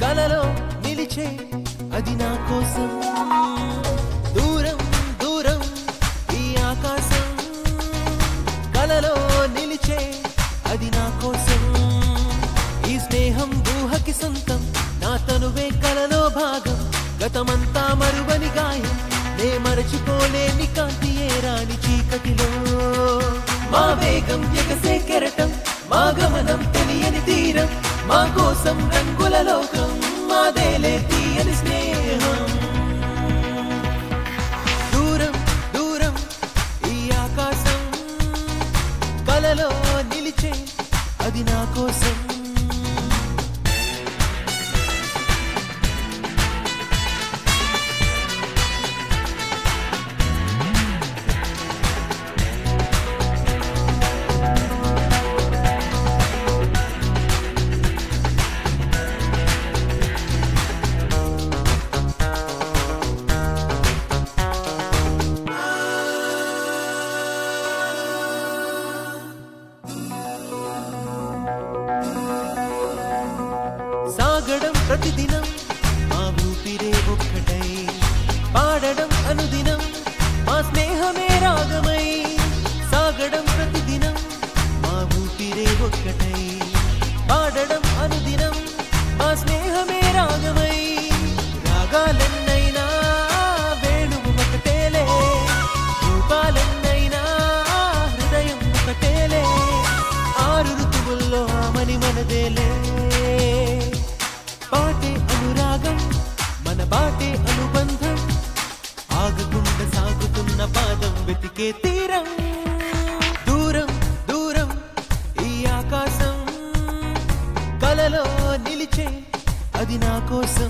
కలలో నిలిచే అది నా కోసం దూరం దూరం ఈ ఆకాశం కలలో నిలిచే అది నా కోసం ఈ స్నేహం ఊహకి సొంతం నా తనువే కలలో భాగం గతమంతా మరువని గాయం నే మరచిపోలేని కాంతి ఏ రాని చీకటిలో మా వేగం ఎగసే కెరటం మా గమనం తెలియని తీరం మా కోసం రంగుల లోకం మాదేలే తీయని స్నేహం దూరం దూరం ఈ ఆకాశం కలలో నిలిచే అది నా కోసం సాగడం ప్రతిదినం మా ఊపిరే ఒక్కటై పాడడం అనుదినం మా స్నేహమే రాగమై సాగడం ప్రతిదినం మా ఊపిరే ఒక్కటై పాడడం అనుదినం మా స్నేహమే రాగమై రాగాలెన్నైనా వేణువు ఒకటేలే రూపాలెన్నైనా హృదయం ఒకటేలే ఆరు ఋతువుల్లో ఆమని మనదేలే పాటే అనురాగం మన బాటే అనుబంధం ఆగకుండా సాగుతున్న పాదం వెతికే తీరం దూరం దూరం ఈ ఆకాశం కలలో నిలిచే అది నా కోసం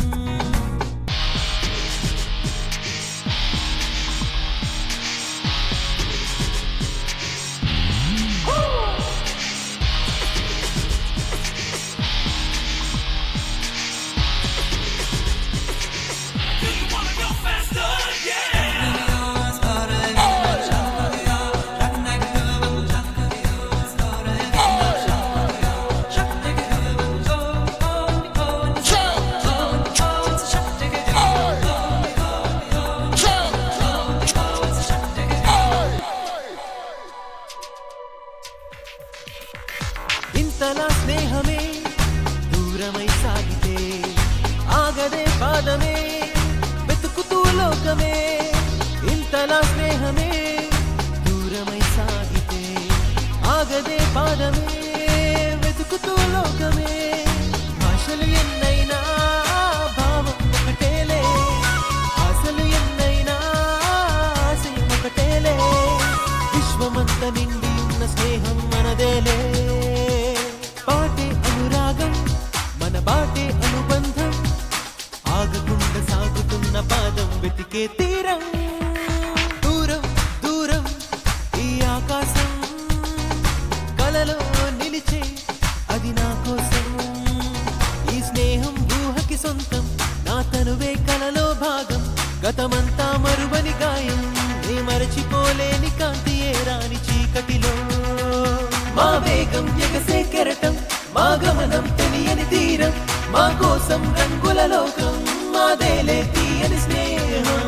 ఇంతలా స్నేహమే దూరమై సాగితే ఆగదే పాదమే వెతుకుతూ లోకమే ఇంతలా స్నేహమే దూరమై సాగితే ఆగదే పాదమే వెతుకుతూ లోకమే భాషలు ఎన్నైనా భావం ఒకటేలే ఆశలు ఎన్నైనా ఆశయం ఒకటేలే విశ్వమంత నిండి ఉన్న స్నేహం మనదేలే పాటే అనురాగం మన బాటే అనుబంధం ఆగకుండా సాగుతున్న పాదం వెతికే తీరం దూరం దూరం ఈ ఆకాశం కలలో నిలిచే అది నా కోసం ఈ స్నేహం ఊహకి సొంతం నా తనువే కలలో భాగం గతమంతా మరువని గాయం నే మరచిపోలేని కాంతి ఏ రాని చీకటిలో మా వేగం ఎగసే కెరటం మా గమనం తెలియని తీరం మా కోసం రంగుల లోకం మాదేలే తీయని స్నేహం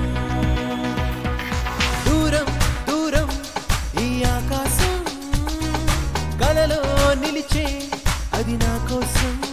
దూరం దూరం ఈ ఆకాశం కలలో నిలిచే అది నా కోసం